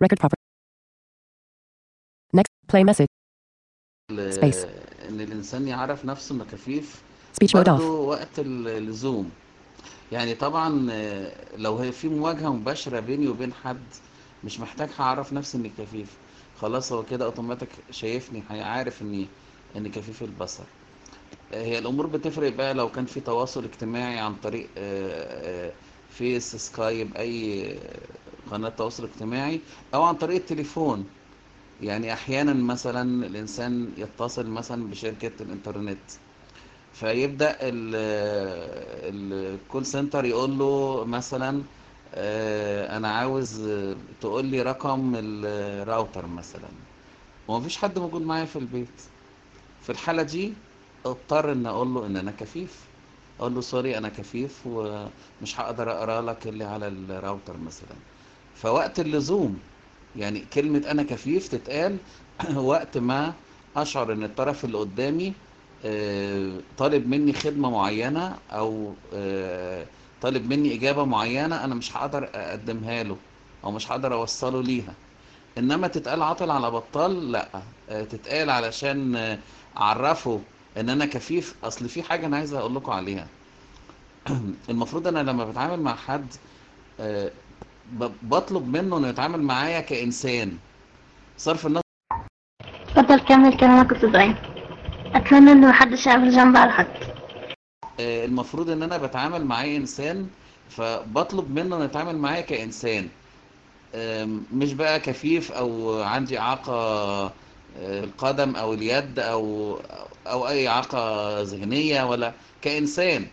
Record proper. Next. Play message. ال- Space. ان الانسان يعرف نفسه انه كفيف Speech mode برضه off. وقت ال- اللزوم يعني طبعا آه، لو هي في مواجهة مباشرة بيني وبين حد مش محتاج هعرف نفسي اني كفيف خلاص هو كده اوتوماتيك شايفني عارف اني اني كفيف البصر آه، هي الامور بتفرق بقى لو كان في تواصل اجتماعي عن طريق آه، آه، فيس سكايب اي آه، قناة تواصل اجتماعي او عن طريق التليفون يعني احيانا مثلا الانسان يتصل مثلا بشركة الانترنت فيبدأ الكول سنتر يقول له مثلا آه، انا عاوز آه، تقول لي رقم الراوتر مثلا ومفيش حد موجود معايا في البيت في الحالة دي اضطر ان اقول له ان انا كفيف اقول له سوري انا كفيف ومش هقدر اقرا لك اللي على الراوتر مثلا فوقت اللزوم يعني كلمة انا كفيف تتقال وقت ما اشعر ان الطرف اللي قدامي آه، طالب مني خدمة معينة او آه، طالب مني اجابة معينة انا مش هقدر اقدمها له او مش هقدر اوصله ليها انما تتقال عاطل على بطال لا آه، تتقال علشان آه، اعرفه ان انا كفيف اصل في حاجة انا عايز اقول لكم عليها المفروض انا لما بتعامل مع حد آه، ب- بطلب منه انه يتعامل معايا كانسان صرف النظر اتفضل كمل كلامك استاذ ايمن اتمنى ان محدش يعمل جنب على حد آه، المفروض ان انا بتعامل معاه انسان فبطلب منه انه يتعامل معايا كانسان آم، مش بقى كفيف او عندي اعاقة آه، القدم او اليد او او اي اعاقة ذهنية ولا كانسان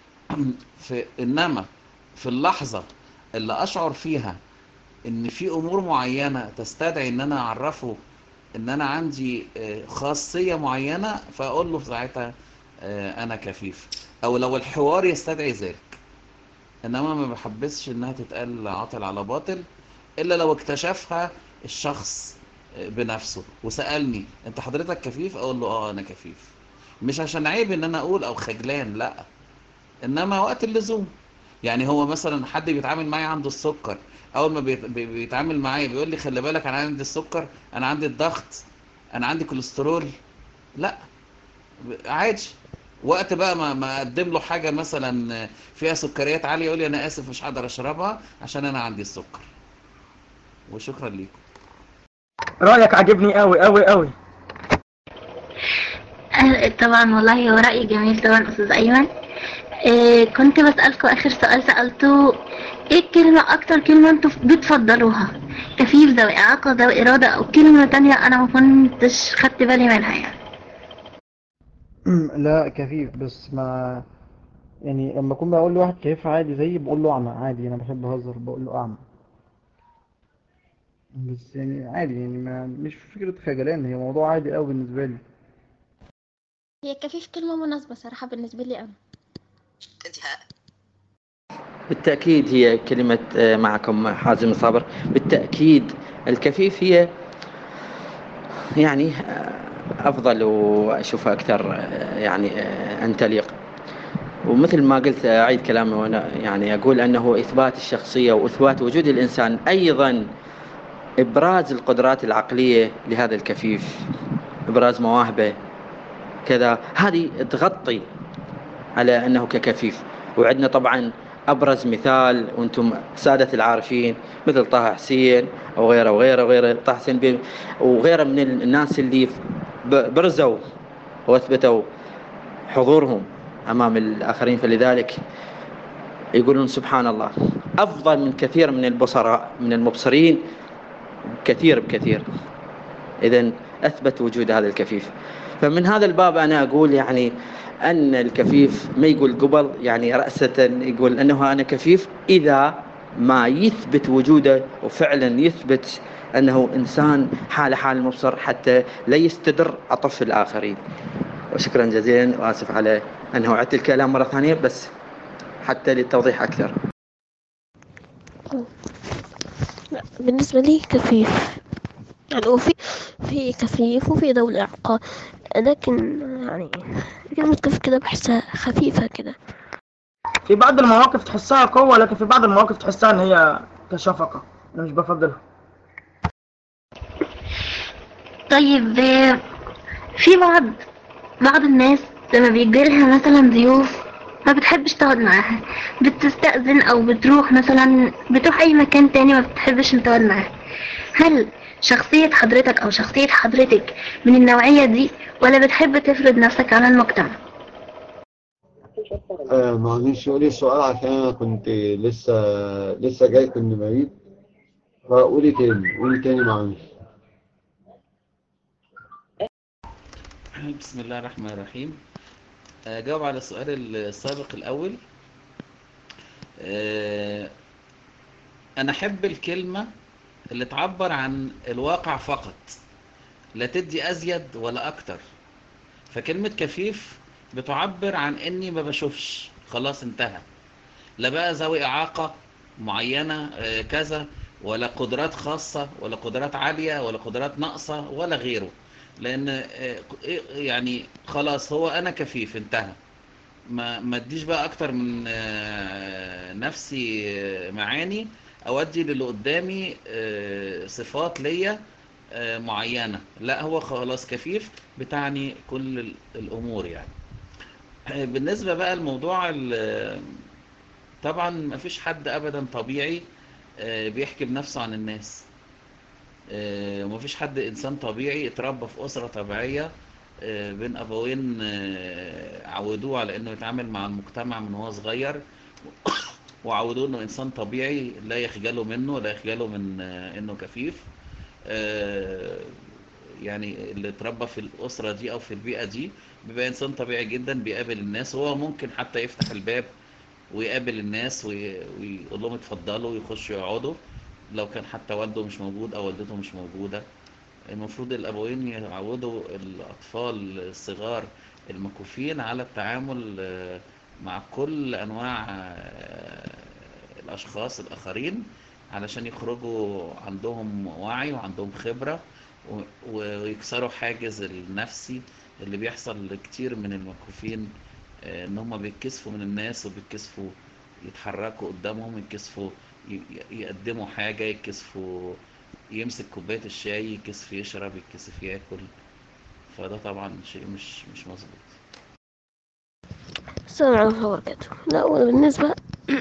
في انما في اللحظة اللي اشعر فيها ان في امور معينة تستدعي ان انا اعرفه ان انا عندي آه، خاصية معينة فاقول له في ساعتها آه، انا كفيف او لو الحوار يستدعي ذلك انما ما بحبسش انها تتقال عاطل على باطل الا لو اكتشفها الشخص آه، بنفسه وسألني انت حضرتك كفيف اقول له اه انا كفيف مش عشان عيب ان انا اقول او خجلان لا انما وقت اللزوم يعني هو مثلا حد بيتعامل معايا عنده السكر اول ما بيت- بي- بيتعامل معايا بيقول لي خلي بالك انا عندي السكر انا عندي الضغط انا عندي كوليسترول لا ب- عادي وقت بقى ما ما اقدم له حاجه مثلا فيها سكريات عاليه يقول لي انا اسف مش هقدر اشربها عشان انا عندي السكر وشكرا ليكم رأيك عجبني قوي قوي قوي آه، طبعا والله هو رأي جميل طبعا أستاذ أيمن آه، كنت بسألكم آخر سؤال سألته إيه الكلمة أكتر كلمة أنتوا بتفضلوها كفيف ذوي إعاقة ذوي إرادة أو كلمة تانية أنا ما كنتش خدت بالي منها يعني لا كفيف بس ما يعني لما اكون بقول لواحد كيف عادي زيي بقول له اعمى عادي انا بحب اهزر بقول له اعمى بس يعني عادي يعني ما مش فكرة خجلان هي موضوع عادي قوي بالنسبة لي هي كفيف كلمة مناسبة صراحة بالنسبة لي أنا بالتأكيد هي كلمة آه، معكم حازم صابر بالتأكيد الكفيف هي يعني آه، أفضل وأشوفها أكثر آه، يعني آه، أن تليق ومثل ما قلت آه، أعيد كلامي وأنا يعني أقول أنه إثبات الشخصية وإثبات وجود الإنسان أيضا إبراز القدرات العقلية لهذا الكفيف إبراز مواهبه كذا هذه تغطي على أنه ككفيف وعندنا طبعا أبرز مثال وأنتم سادة العارفين مثل طه حسين وغيره وغيره وغيره طه حسين بي- وغيره من الناس اللي ب- برزوا وأثبتوا حضورهم أمام الآخرين فلذلك يقولون سبحان الله أفضل من كثير من البصراء من المبصرين كثير بكثير إذا أثبت وجود هذا الكفيف فمن هذا الباب أنا أقول يعني أن الكفيف ما يقول قبل يعني رأسة يقول أنه أنا كفيف إذا ما يثبت وجوده وفعلا يثبت أنه إنسان حال حال المبصر حتى لا يستدر عطف الآخرين وشكرا جزيلا وآسف على أنه أعدت الكلام مرة ثانية بس حتى للتوضيح أكثر لا بالنسبة لي كفيف يعني وفي في كفيف وفي ذوي الإعاقة لكن يعني كلمة كفيف كده بحسها خفيفة كده في بعض المواقف تحسها قوة لكن في بعض المواقف تحسها ان هي كشفقة انا مش بفضلها طيب آه، في بعض بعض الناس لما بيجيلها مثلا ضيوف ما بتحبش تقعد معاها بتستأذن او بتروح مثلا بتروح اي مكان تاني ما بتحبش تقعد معاها هل شخصية حضرتك او شخصية حضرتك من النوعية دي ولا بتحب تفرض نفسك على المجتمع آه معلش قولي السؤال عشان انا كنت لسه لسه جاي كنت بعيد فقولي تاني قولي تاني معلش بسم الله الرحمن الرحيم أجاوب على السؤال السابق الأول آه، أنا أحب الكلمة اللي تعبر عن الواقع فقط لا تدي أزيد ولا أكتر فكلمة كفيف بتعبر عن إني ما بشوفش خلاص انتهى لا بقى ذوي إعاقة معينة آه، كذا ولا قدرات خاصة ولا قدرات عالية ولا قدرات ناقصة ولا غيره لان آه، يعني خلاص هو انا كفيف انتهى ما ما اديش بقى اكتر من آه، نفسي آه، معاني او ادي للي قدامي آه، صفات ليا آه، معينة لا هو خلاص كفيف بتعني كل ال- الامور يعني آه، بالنسبة بقى لموضوع ال- طبعا ما فيش حد ابدا طبيعي آه، بيحكي بنفسه عن الناس آه، ومفيش حد انسان طبيعي اتربى في اسره طبيعيه آه، بين ابوين آه، عودوه على انه يتعامل مع المجتمع من هو صغير وعودوه انه انسان طبيعي لا يخجلوا منه لا يخجلوا من آه، انه كفيف آه، يعني اللي اتربى في الاسره دي او في البيئه دي بيبقى انسان طبيعي جدا بيقابل الناس وهو ممكن حتى يفتح الباب ويقابل الناس وي- ويقول لهم اتفضلوا ويخشوا يقعدوا لو كان حتى والده مش موجود او والدته مش موجودة المفروض الابوين يعودوا الاطفال الصغار المكفوفين على التعامل آه، مع كل انواع آه، الاشخاص الاخرين علشان يخرجوا عندهم وعي وعندهم خبرة و- ويكسروا حاجز النفسي اللي بيحصل لكتير من المكفوفين آه، ان هم بيتكسفوا من الناس وبيتكسفوا يتحركوا قدامهم يتكسفوا ي- ي- يقدموا حاجة يتكسفوا يمسك كوباية الشاي يتكسف يشرب يتكسف ياكل فده طبعا شيء مش مش مظبوط السلام عليكم ورحمة الله وبركاته لا وبالنسبة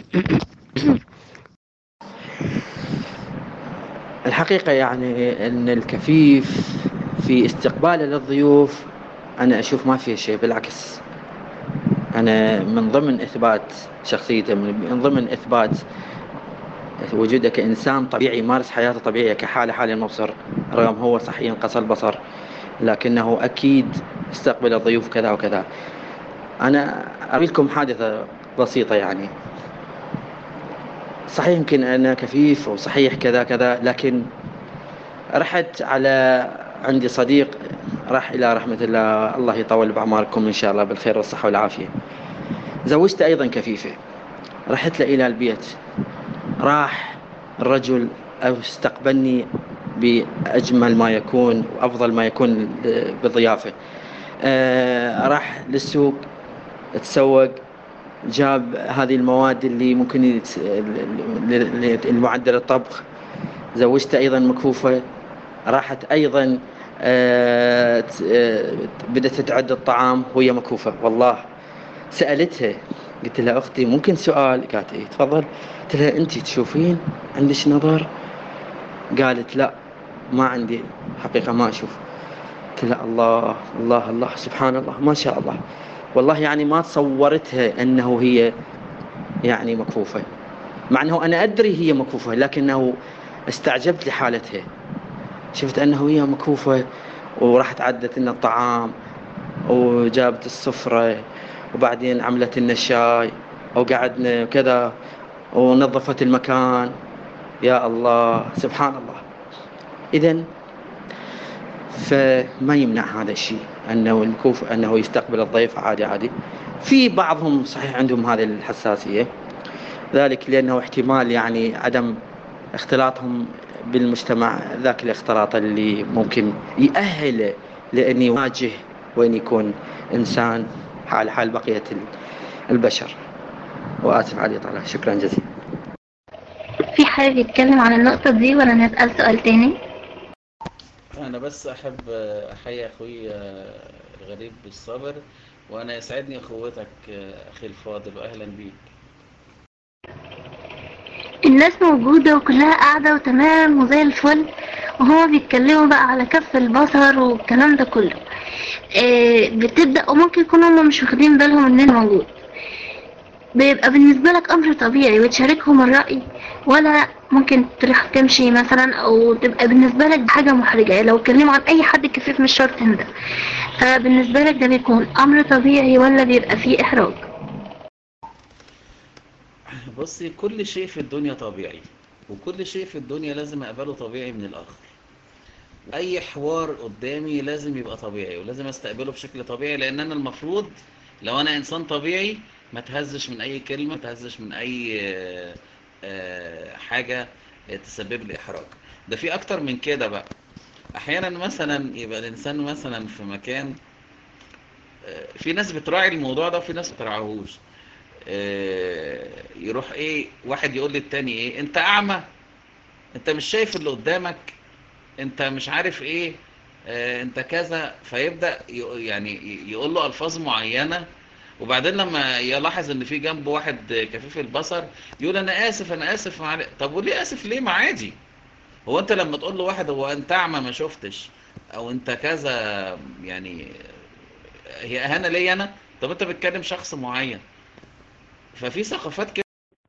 الحقيقة يعني أن الكفيف في استقباله للضيوف أنا أشوف ما فيه شيء بالعكس أنا من ضمن إثبات شخصيته من من ضمن إثبات وجوده كإنسان طبيعي يمارس حياته طبيعية كحالة حال المبصر رغم هو صحيح انقص البصر لكنه أكيد استقبل الضيوف كذا وكذا أنا أروي لكم حادثة بسيطة يعني صحيح يمكن أنا كفيف وصحيح كذا كذا لكن رحت على عندي صديق راح إلى رحمة الله الله يطول بعمركم إن شاء الله بالخير والصحة والعافية زوجت أيضا كفيفة رحت له إلى البيت راح الرجل استقبلني بأجمل ما يكون وأفضل ما يكون بالضيافة آه، راح للسوق تسوق جاب هذه المواد اللي ممكن يت- ل- ل- المعدل الطبخ زوجته أيضا مكفوفة راحت أيضا آه، ت- آه، بدأت تعد الطعام وهي مكفوفة والله سألتها قلت لها أختي ممكن سؤال قالت إيه تفضل قلت لها أنت تشوفين عندك نظر قالت لا ما عندي حقيقة ما أشوف قلت لها الله الله الله سبحان الله ما شاء الله والله يعني ما تصورتها أنه هي يعني مكفوفة مع أنه أنا أدري هي مكفوفة لكنه استعجبت لحالتها شفت أنه هي مكفوفة وراحت عدت لنا الطعام وجابت السفرة وبعدين عملت لنا الشاي وقعدنا كذا ونظفت المكان يا الله سبحان الله إذا فما يمنع هذا الشيء أنه المكوف أنه يستقبل الضيف عادي عادي في بعضهم صحيح عندهم هذه الحساسية ذلك لأنه احتمال يعني عدم اختلاطهم بالمجتمع ذاك الاختلاط اللي ممكن يأهله لأن يواجه وأن يكون إنسان حال حال بقية البشر وآسف على الإطالة شكرا جزيلا في حابب يتكلم عن النقطة دي ولا نسأل سؤال تاني أنا بس أحب أحيي أخوي الغريب بالصبر وأنا يسعدني أخوتك أخي الفاضل وأهلا بيك الناس موجودة وكلها قاعدة وتمام وزي الفل وهما بيتكلموا بقى على كف البصر والكلام ده كله آه، بتبدأ وممكن يكونوا هما مش واخدين بالهم ان انا موجود بيبقى بالنسبة لك أمر طبيعي وتشاركهم الرأي ولا ممكن تروح تمشي مثلا أو تبقى بالنسبة لك حاجة محرجة لو اتكلموا عن أي حد كفيف مش شرط انت فبالنسبة لك ده بيكون أمر طبيعي ولا بيبقى فيه إحراج بصي كل شيء في الدنيا طبيعي وكل شيء في الدنيا لازم أقبله طبيعي من الآخر أي حوار قدامي لازم يبقى طبيعي ولازم أستقبله بشكل طبيعي لأن أنا المفروض لو أنا إنسان طبيعي ما تهزش من أي كلمة ما تهزش من أي آه، آه، حاجة تسبب لي إحراج ده في أكتر من كده بقى أحيانا مثلا يبقى الإنسان مثلا في مكان آه، في ناس بتراعي الموضوع ده وفي ناس ما بتراعيهوش آه، يروح ايه واحد يقول للتاني ايه انت اعمى انت مش شايف اللي قدامك انت مش عارف ايه آه، انت كذا فيبدأ ي- يعني ي- يقول له الفاظ معينة وبعدين لما يلاحظ ان في جنبه واحد كفيف البصر يقول انا اسف انا اسف معل... طب وليه اسف ليه ما عادي هو انت لما تقول له واحد هو انت اعمى ما شفتش او انت كذا يعني هي اهانة ليا انا طب انت بتكلم شخص معين ففي ثقافات كده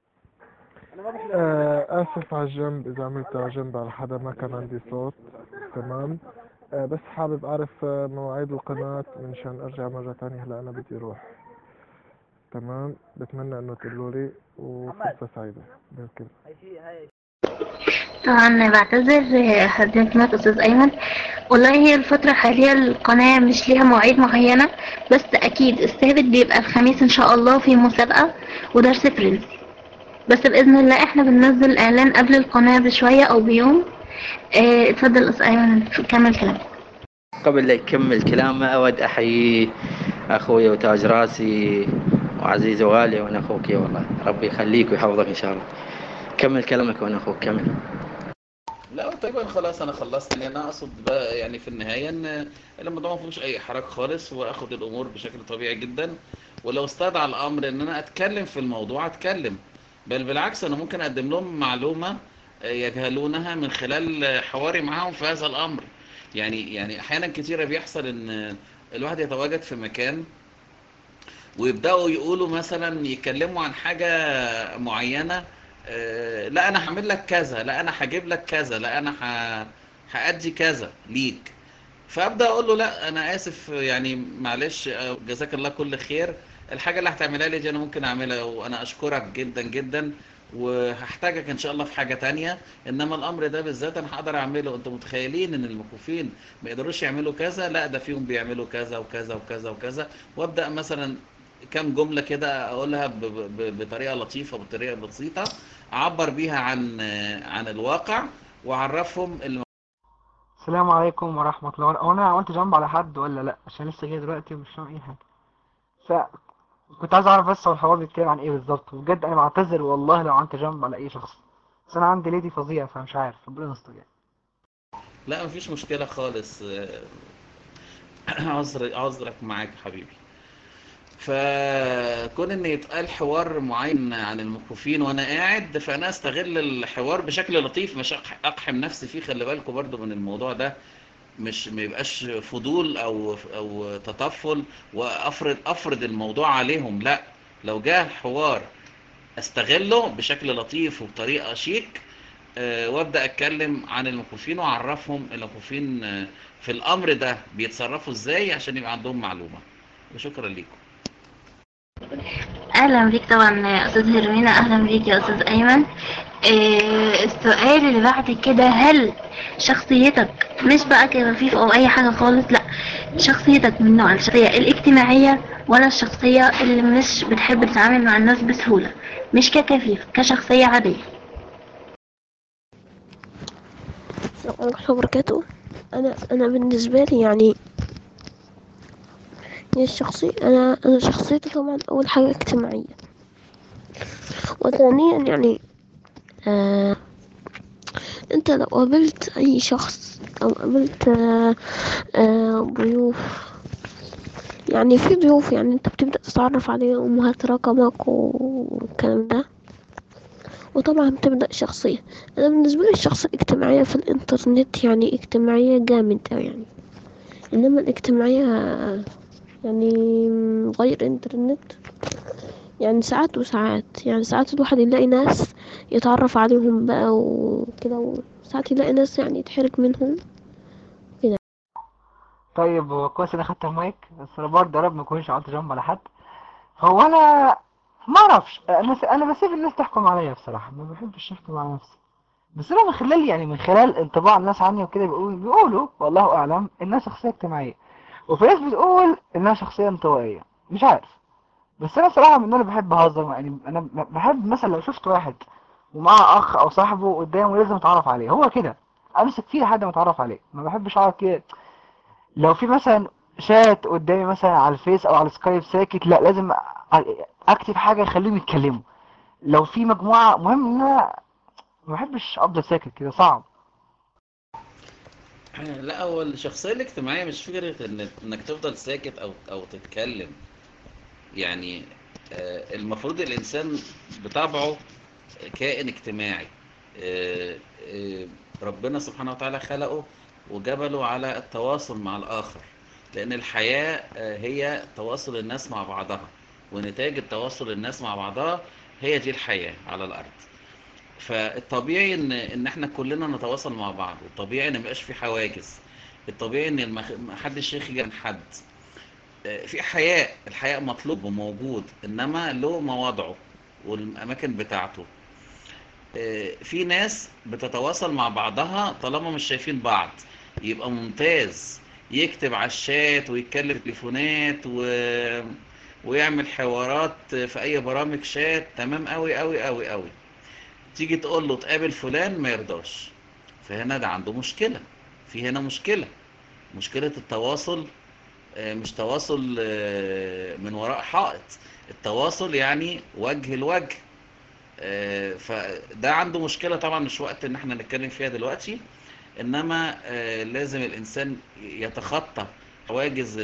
آه، آسف على الجنب إذا عملت على جنب على حدا ما كان عندي صوت تمام آه، بس حابب أعرف آه، مواعيد القناة منشان أرجع مرة تانية هلا أنا بدي أروح تمام بتمنى إنه تقولوا لي وفرصة سعيدة بالكل طبعا بعتذر حضرتك أستاذ أيمن والله هي الفترة الحالية القناة مش ليها مواعيد معينة بس أكيد الثابت بيبقى الخميس إن شاء الله في مسابقة ودرس برنس بس بإذن الله إحنا بننزل إعلان قبل القناة بشوية أو بيوم آه، اتفضل أستاذ أيمن كمل كلامك قبل لا يكمل كلامه أود أحيي أخوي وتاج راسي وعزيز وغالي وأنا أخوك يا والله ربي يخليك ويحفظك إن شاء الله كمل كلامك وأنا أخوك كمل لا تقريبا خلاص انا خلصت لان انا اقصد بقى يعني في النهايه ان الموضوع ما فيهوش اي حرج خالص واخد الامور بشكل طبيعي جدا ولو استدعى الامر ان انا اتكلم في الموضوع اتكلم بل بالعكس انا ممكن اقدم لهم معلومه يجهلونها من خلال حواري معاهم في هذا الامر يعني يعني احيانا كتيره بيحصل ان الواحد يتواجد في مكان ويبداوا يقولوا مثلا يتكلموا عن حاجه معينه آه، لا انا هعمل لك كذا لا انا هجيب لك كذا لا انا ه- هأدي كذا ليك فابدا اقول له لا انا اسف يعني معلش آه، جزاك الله كل خير الحاجه اللي هتعملها لي دي انا ممكن اعملها وانا اشكرك جدا جدا وهحتاجك ان شاء الله في حاجه تانية انما الامر ده بالذات انا هقدر اعمله انتوا متخيلين ان المكفوفين ما يقدروش يعملوا كذا لا ده فيهم بيعملوا كذا وكذا وكذا وكذا وابدا مثلا كام جمله كده اقولها ب- ب- بطريقه لطيفه بطريقه بسيطه اعبر بيها عن عن الواقع واعرفهم الم... السلام عليكم ورحمة الله وبركاته. هو أنا عملت جنب على حد ولا لأ؟ عشان لسه جاي دلوقتي ومش فاهم أي حاجة. فكنت عايز أعرف بس هو الحوار بيتكلم عن إيه بالظبط، وبجد أنا بعتذر والله لو عملت جنب على أي شخص. بس أنا عندي ليدي فظيع فمش عارف، ربنا يستر يعني. لا مفيش مشكله خالص عذر عذرك معاك يا حبيبي فكون ان يتقال حوار معين عن المكفوفين وانا قاعد فانا استغل الحوار بشكل لطيف مش أق- اقحم نفسي فيه خلي بالكم برضو من الموضوع ده مش ما يبقاش فضول او او تطفل وافرض افرض الموضوع عليهم لا لو جاء حوار استغله بشكل لطيف وبطريقه شيك آه، وابدا اتكلم عن المكفوفين واعرفهم المكفوفين آه، في الامر ده بيتصرفوا ازاي عشان يبقى عندهم معلومه وشكرا لكم اهلا بيك طبعا يا استاذ هيروينا اهلا بيك يا استاذ ايمن إيه السؤال اللي بعد كده هل شخصيتك مش بقى كخفيف او اي حاجه خالص لا شخصيتك من نوع الشخصيه الاجتماعيه ولا الشخصيه اللي مش بتحب تتعامل مع الناس بسهوله مش ككفيف كشخصيه عاديه السلام عليكم ورحمة الله وبركاته أنا أنا بالنسبة لي يعني هي الشخصية أنا أنا شخصيتي طبعا أول حاجة اجتماعية وثانيا يعني آه أنت لو قابلت أي شخص أو قابلت آه، آه، ضيوف يعني في ضيوف يعني انت بتبدأ تتعرف عليهم وهات رقمك والكلام ده وطبعا بتبدأ شخصية أنا بالنسبة لي الشخصية الاجتماعية في الإنترنت يعني اجتماعية جامد أوي يعني إنما الاجتماعية يعني غير إنترنت يعني ساعات وساعات يعني ساعات الواحد يلاقي ناس يتعرف عليهم بقى وكده وساعات يلاقي ناس يعني يتحرك منهم كده طيب هو كويس انا خدت المايك بس انا برضه يا رب ما اكونش عملت جنب على حد هو انا ما اعرفش انا انا بسيب الناس تحكم عليا بصراحه ما بحبش احكم على نفسي بس انا من خلال يعني من خلال انطباع الناس عني وكده بيقولوا بيقولوا والله اعلم انها شخصيه اجتماعيه وفي ناس بتقول انها شخصيه انطوائيه مش عارف بس انا صراحه من انا بحب اهزر يعني انا بحب مثلا لو شفت واحد ومعاه اخ او صاحبه قدامه لازم اتعرف عليه هو كده امسك فيه لحد ما اتعرف عليه ما بحبش اقعد كده لو في مثلا شات قدامي مثلا على الفيس او على السكايب ساكت لا لازم اكتب حاجه يخليهم يتكلموا لو في مجموعه مهم ان انا ما بحبش افضل ساكت كده صعب لا هو الشخصية الاجتماعية مش فكرة إن إنك تفضل ساكت أو أو تتكلم يعني آه، المفروض الإنسان بطبعه كائن اجتماعي آه، آه، ربنا سبحانه وتعالى خلقه وجبله على التواصل مع الآخر لأن الحياة هي تواصل الناس مع بعضها ونتاج التواصل الناس مع بعضها هي دي الحياة على الأرض فالطبيعي ان ان احنا كلنا نتواصل مع بعض والطبيعي ان ميبقاش في حواجز الطبيعي ان المخ... محدش يخجل من حد في حياء الحياء مطلوب وموجود انما له مواضعه والاماكن بتاعته في ناس بتتواصل مع بعضها طالما مش شايفين بعض يبقى ممتاز يكتب على الشات ويتكلم تليفونات و... ويعمل حوارات في اي برامج شات تمام قوي قوي قوي قوي تيجي تقول له تقابل فلان ما يرضاش فهنا ده عنده مشكلة في هنا مشكلة مشكلة التواصل مش تواصل من وراء حائط التواصل يعني وجه لوجه فده عنده مشكلة طبعا مش وقت ان احنا نتكلم فيها دلوقتي انما لازم الانسان يتخطى حواجز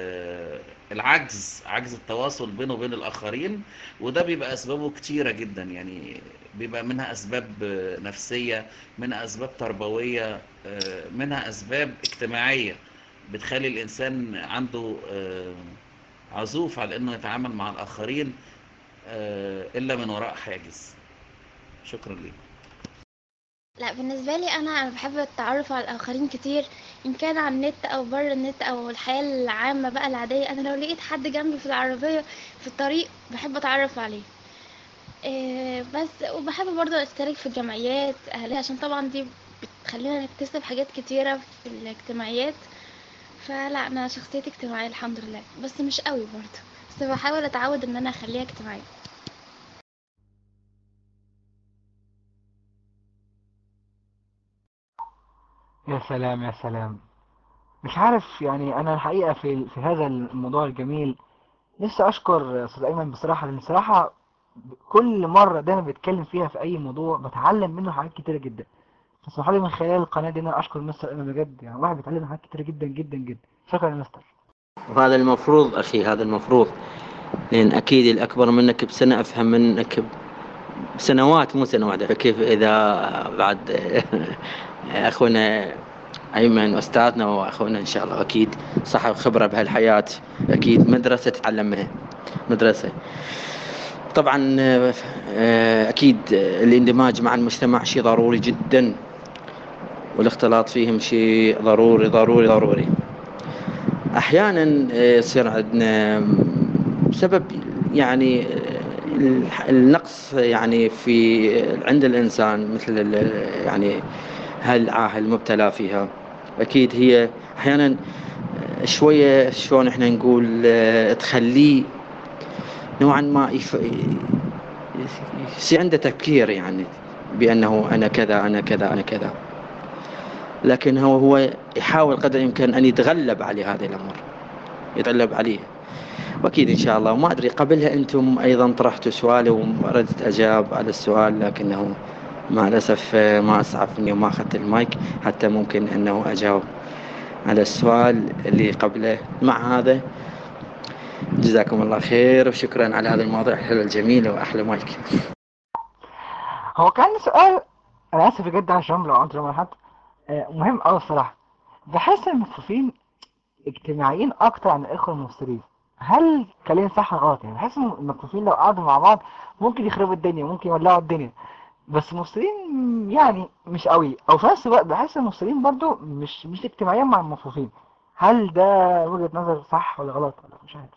العجز عجز التواصل بينه وبين الآخرين وده بيبقى أسبابه كتيرة جدا يعني بيبقى منها أسباب نفسية منها أسباب تربوية منها أسباب اجتماعية بتخلي الإنسان عنده عزوف على أنه يتعامل مع الآخرين إلا من وراء حاجز شكرا لي لا بالنسبة لي أنا أنا بحب التعرف على الآخرين كتير إن كان على النت أو بره النت أو الحياة العامة بقى العادية أنا لو لقيت حد جنبي في العربية في الطريق بحب أتعرف عليه إيه بس وبحب برضه أشترك في جمعيات أهلية عشان طبعا دي بتخلينا نكتسب حاجات كتيرة في الاجتماعيات فلا أنا شخصيتي اجتماعية الحمد لله بس مش قوي برضه بس بحاول أتعود إن أنا أخليها اجتماعية يا سلام يا سلام مش عارف يعني انا الحقيقة في في هذا الموضوع الجميل نفسي اشكر استاذ ايمن بصراحة لان بصراحة كل مرة دايما بيتكلم فيها في اي موضوع بتعلم منه حاجات كتيرة جدا فاسمحوا لي من خلال القناة دي ان انا اشكر مستر ايمن بجد يعني واحد بيتعلم حاجات كتيرة جدا جدا جدا شكرا يا مستر وهذا المفروض اخي هذا المفروض لان اكيد الاكبر منك بسنة افهم منك بسنوات مو سنة واحدة فكيف اذا بعد اخونا ايمن استاذنا واخونا ان شاء الله اكيد صاحب خبره بهالحياه اكيد مدرسه تتعلم منها مدرسه طبعا اكيد الاندماج مع المجتمع شيء ضروري جدا والاختلاط فيهم شيء ضروري ضروري ضروري احيانا يصير عندنا بسبب يعني النقص يعني في عند الانسان مثل يعني هالعاهة المبتلى فيها أكيد هي أحيانا شوية شلون إحنا نقول تخليه نوعا ما يف... يصير عنده تفكير يعني بأنه أنا كذا أنا كذا أنا كذا لكن هو هو يحاول قدر الإمكان أن يتغلب على هذه الأمور يتغلب عليه واكيد ان شاء الله وما ادري قبلها انتم ايضا طرحتوا سؤال وردت اجاب على السؤال لكنه مع الأسف آه، ما أسعفني وما أخذت المايك حتى ممكن أنه أجاوب على السؤال اللي قبله مع هذا جزاكم الله خير وشكرا على هذا الموضوع الحلو الجميل وأحلى مايك هو كان سؤال انا اسف بجد عشان لو انت لما حد آه، مهم قوي الصراحه بحس ان المصرفين اجتماعيين اكتر عن الاخوه المبصرين هل كلام صح ولا غلط يعني بحس ان المصرفين لو قعدوا مع بعض ممكن يخربوا الدنيا ممكن يولعوا الدنيا بس المصريين يعني مش قوي او في نفس الوقت بحس ان المصريين برضو مش مش اجتماعيين مع المصرفين هل ده وجهة نظر صح ولا غلط ولا مش عارف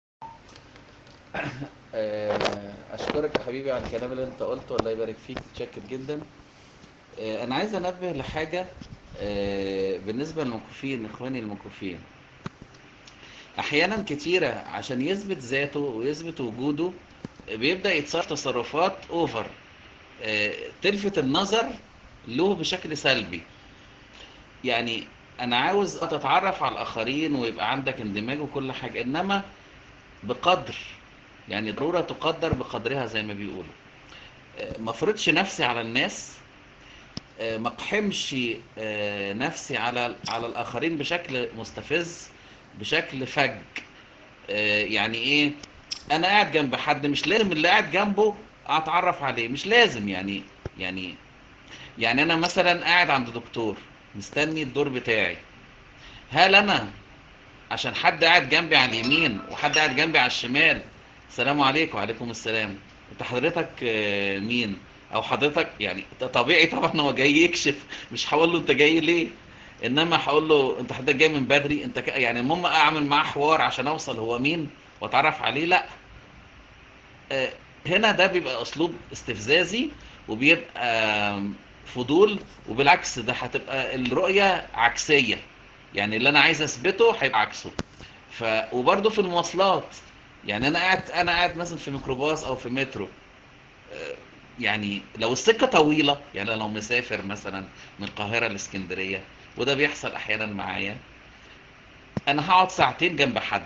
آه، اشكرك يا حبيبي على الكلام اللي انت قلته الله يبارك فيك متشكر جدا آه، انا عايز انبه لحاجه آه، بالنسبه للمكفين اخواني المكفين احيانا كتيره عشان يثبت ذاته ويثبت وجوده بيبدا يتصرف تصرفات اوفر تلفت النظر له بشكل سلبي يعني انا عاوز تتعرف على الاخرين ويبقى عندك اندماج وكل حاجه انما بقدر يعني ضرورة تقدر بقدرها زي ما بيقولوا آه، ما افرضش نفسي على الناس آه، ما اقحمش آه، نفسي على على الاخرين بشكل مستفز بشكل فج آه، يعني ايه انا قاعد جنب حد مش لازم اللي قاعد جنبه اتعرف عليه مش لازم يعني يعني يعني انا مثلا قاعد عند دكتور مستني الدور بتاعي هل انا عشان حد قاعد جنبي على اليمين وحد قاعد جنبي على الشمال السلام عليكم وعليكم السلام انت حضرتك آه، مين او حضرتك يعني طبيعي طبعا هو جاي يكشف مش هقول له انت جاي ليه انما هقول له انت حضرتك جاي من بدري انت ك... يعني المهم اعمل معاه حوار عشان اوصل هو مين واتعرف عليه لا آه، هنا ده بيبقى اسلوب استفزازي وبيبقى آم، فضول وبالعكس ده هتبقى الرؤية عكسية يعني اللي انا عايز اثبته هيبقى عكسه ف وبرده في المواصلات يعني انا قاعد انا قاعد مثلا في ميكروباص او في مترو آه، يعني لو السكه طويله يعني لو مسافر مثلا من القاهره لاسكندريه وده بيحصل احيانا معايا انا هقعد ساعتين جنب حد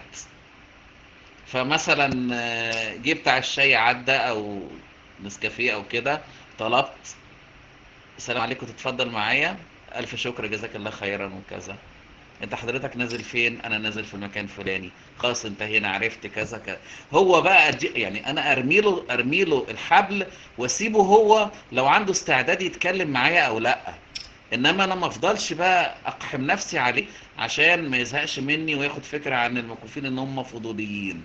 فمثلا آه، جه بتاع الشاي عدى او نسكافيه او كده طلبت السلام عليكم تتفضل معايا الف شكر جزاك الله خيرا وكذا انت حضرتك نازل فين انا نازل في المكان الفلاني خلاص انت هنا عرفت كذا كذا هو بقى دي يعني انا ارمي له ارمي له الحبل واسيبه هو لو عنده استعداد يتكلم معايا او لا انما انا ما افضلش بقى اقحم نفسي عليه عشان ما يزهقش مني وياخد فكره عن المكفوفين ان هم فضوليين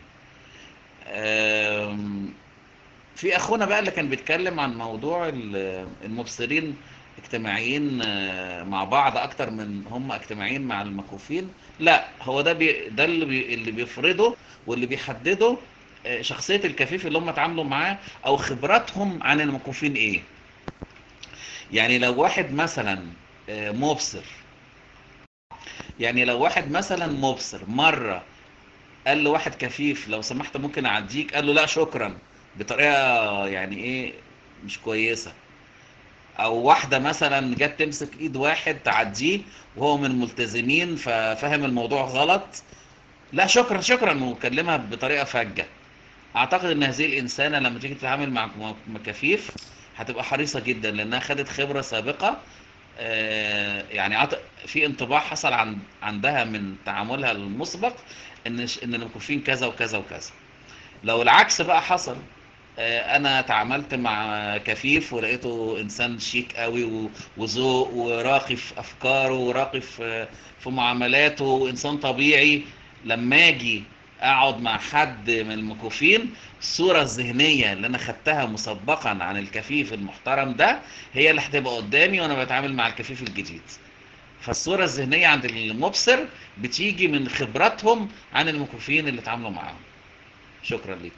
أم، في اخونا بقى اللي كان بيتكلم عن موضوع ال- المبصرين اجتماعيين آه، مع بعض اكتر من هم اجتماعيين مع المكفوفين لا هو ده بي ده اللي بي اللي بيفرضه واللي بيحدده آه، شخصية الكفيف اللي هم اتعاملوا معاه او خبراتهم عن المكفوفين ايه يعني لو واحد مثلا آه، مبصر يعني لو واحد مثلا مبصر مرة قال له واحد كفيف لو سمحت ممكن اعديك قال له لا شكرا بطريقة يعني ايه مش كويسة او واحدة مثلا جت تمسك ايد واحد تعديه وهو من الملتزمين ففهم الموضوع غلط لا شكرا شكرا وكلمها بطريقة فجة اعتقد ان هذه الانسانة لما تيجي تتعامل مع مكافيف هتبقى حريصة جدا لانها خدت خبرة سابقة آه، يعني عط- في انطباع حصل عن عندها من تعاملها المسبق ان ش- ان المكفين كذا وكذا وكذا لو العكس بقى حصل آه، انا تعاملت مع كفيف ولقيته انسان شيك قوي و- وذوق وراقي في افكاره وراقي في في معاملاته وانسان طبيعي لما اجي اقعد مع حد من المكوفين الصورة الذهنية اللي انا خدتها مسبقا عن الكفيف المحترم ده هي اللي هتبقى قدامي وانا بتعامل مع الكفيف الجديد فالصورة الذهنية عند المبصر بتيجي من خبراتهم عن المكوفين اللي اتعاملوا معاهم شكرا لكم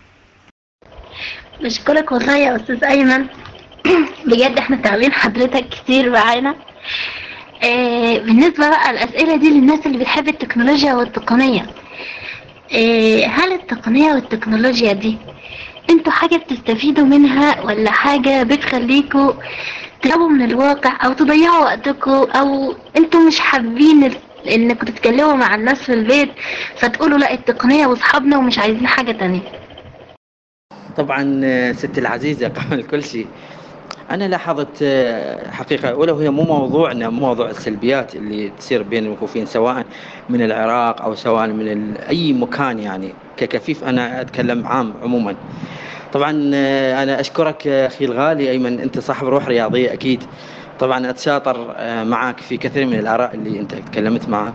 بشكرك والله يا أستاذ أيمن بجد احنا تعبين حضرتك كتير معانا آه بالنسبة بقى الأسئلة دي للناس اللي بتحب التكنولوجيا والتقنية آه هل التقنية والتكنولوجيا دي انتوا حاجة بتستفيدوا منها ولا حاجة بتخليكوا تهربوا من الواقع او تضيعوا وقتكوا او انتوا مش حابين ال- انكم تتكلموا مع الناس في البيت فتقولوا لا التقنية واصحابنا ومش عايزين حاجة تانية طبعا آه، ستي العزيزة قبل كل شيء أنا لاحظت آه، حقيقة ولو هي مو موضوعنا مو موضوع السلبيات اللي تصير بين المكفوفين سواء من العراق أو سواء من ال- أي مكان يعني ككفيف أنا أتكلم عام عموما طبعا آه، أنا أشكرك آه، أخي الغالي أيمن أنت صاحب روح رياضية أكيد طبعا أتشاطر آه، معك في كثير من الآراء اللي أنت تكلمت معها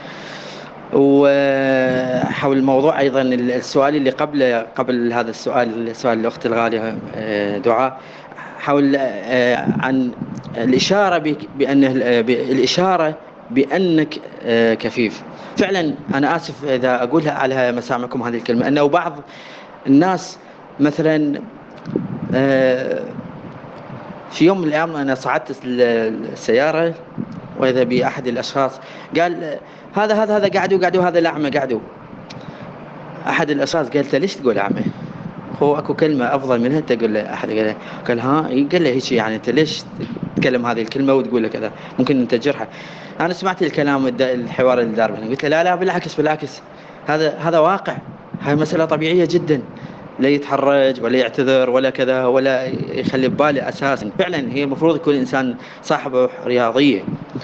وحول الموضوع ايضا السؤال اللي قبل قبل هذا السؤال سؤال الاخت الغاليه آه، دعاء حول آه، عن الاشاره بك- بانه آه، ب- الاشاره بانك آه، كفيف فعلا انا اسف اذا اقولها على مسامعكم هذه الكلمه انه بعض الناس مثلا آه، في يوم من الايام انا صعدت ال- السياره واذا باحد الاشخاص قال آه، هذا هذا هذا قعدوا قعدوا هذا الاعمى قعدوا احد الاشخاص قالت له ليش تقول اعمى؟ هو اكو كلمه افضل منها تقول له احد قال له قال ها إي، قال له هيك يعني انت ليش تتكلم هذه الكلمه وتقول له كذا ممكن انت تجرحه انا سمعت الكلام الد- الحوار اللي دار بينهم قلت له لا لا بالعكس بالعكس هذا هذا واقع هاي مساله طبيعيه جدا لا يتحرج ولا يعتذر ولا كذا ولا يخلي بباله اساسا فعلا هي المفروض يكون انسان صاحب روح رياضيه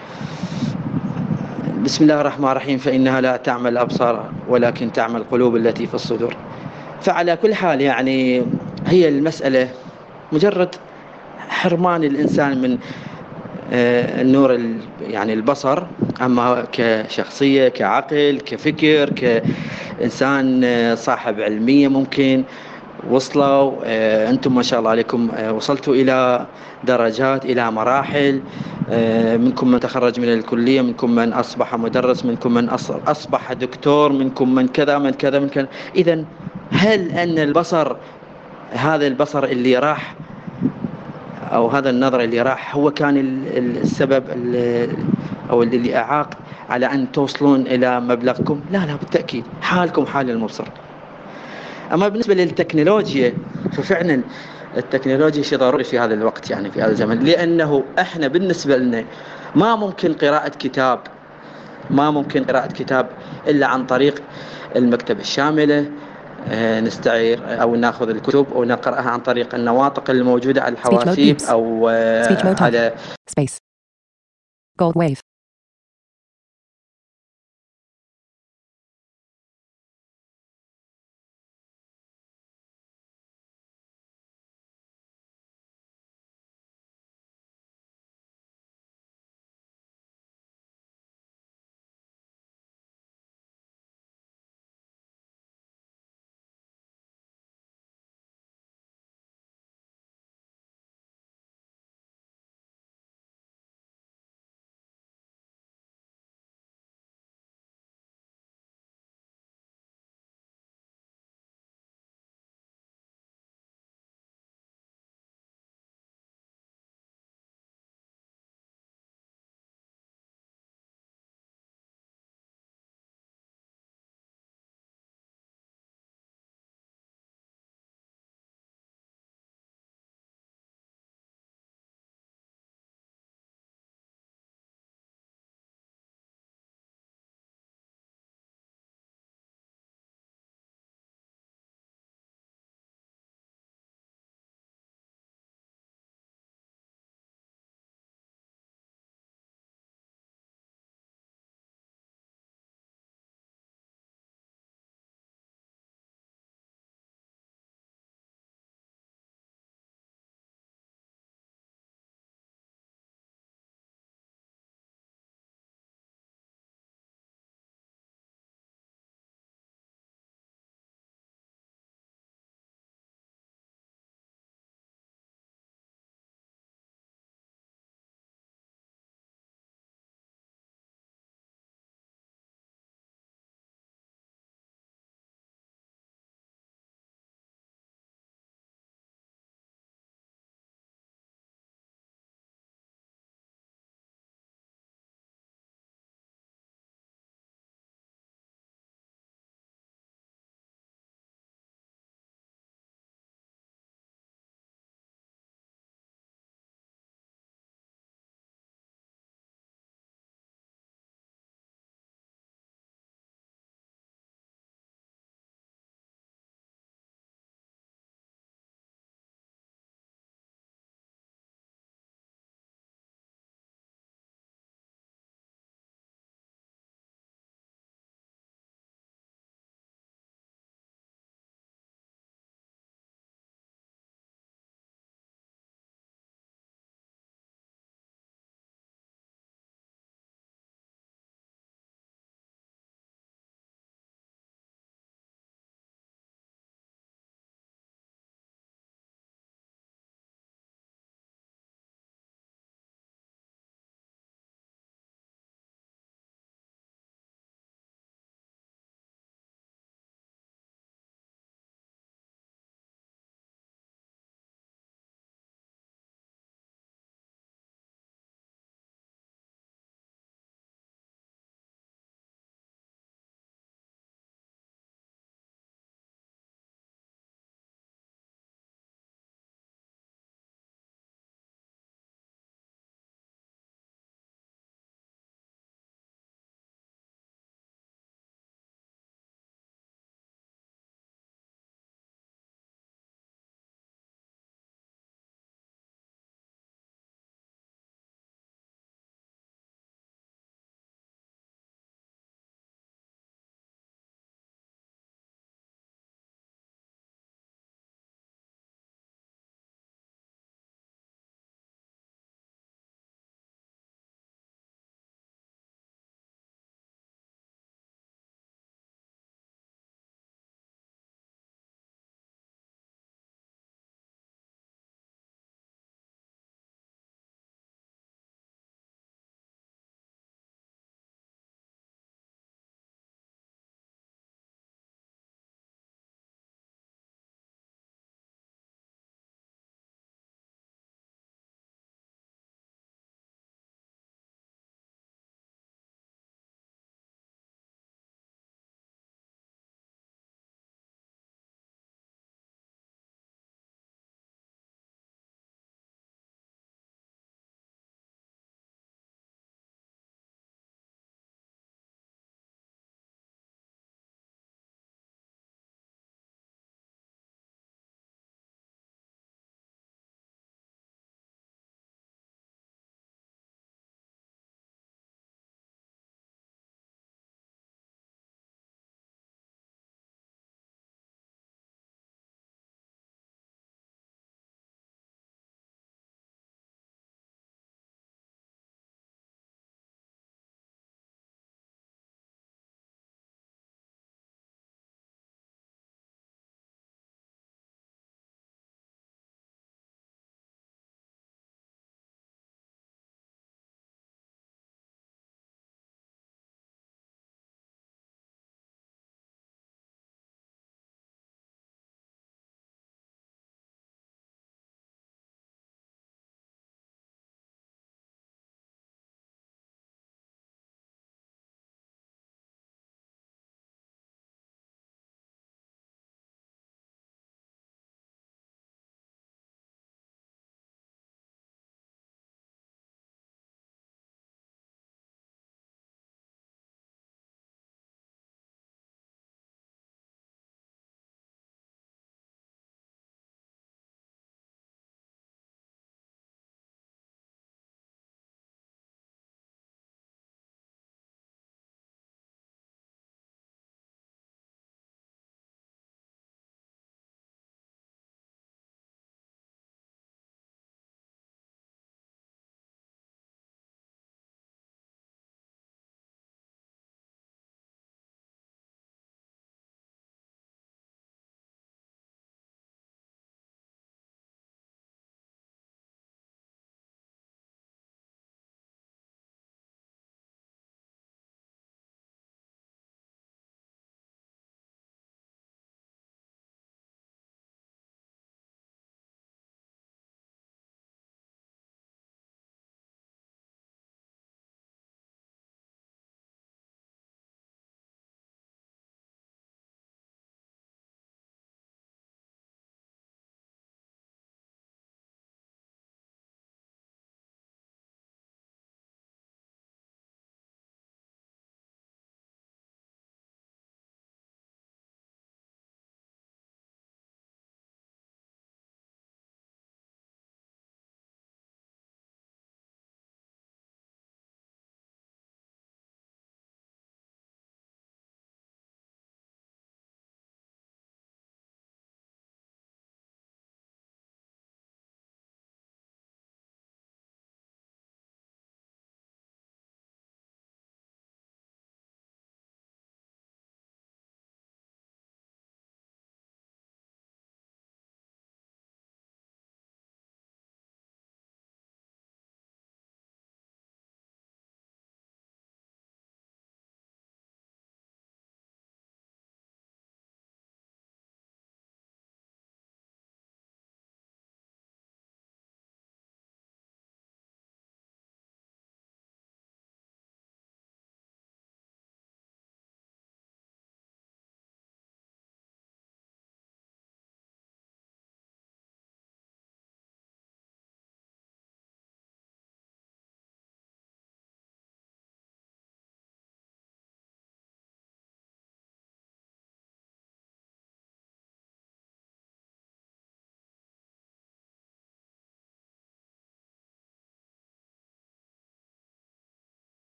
بسم الله الرحمن الرحيم فإنها لا تعمل الأبصار ولكن تعمل القلوب التي في الصدور فعلى كل حال يعني هي المسألة مجرد حرمان الإنسان من آه، النور ال- يعني البصر أما كشخصية كعقل كفكر كإنسان آه، صاحب علمية ممكن وصلوا آه، أنتم ما شاء الله عليكم آه، وصلتوا إلى درجات إلى مراحل آه، منكم من تخرج من الكلية منكم من أصبح مدرس منكم من أص- أصبح دكتور منكم من كذا من كذا من كذا إذا هل أن البصر هذا البصر اللي راح أو هذا النظر اللي راح هو كان ال- ال- السبب ال- أو اللي أعاق على أن توصلون إلى مبلغكم لا لا بالتأكيد حالكم حال المبصر اما بالنسبه للتكنولوجيا ففعلا التكنولوجيا شيء ضروري في هذا الوقت يعني في هذا الزمن لانه احنا بالنسبه لنا ما ممكن قراءه كتاب ما ممكن قراءه كتاب الا عن طريق المكتبه الشامله آه، نستعير او ناخذ الكتب او نقراها عن طريق النواطق الموجوده على Speech mode الحواسيب beeps. او آه، Speech mode off. على Space. Gold wave.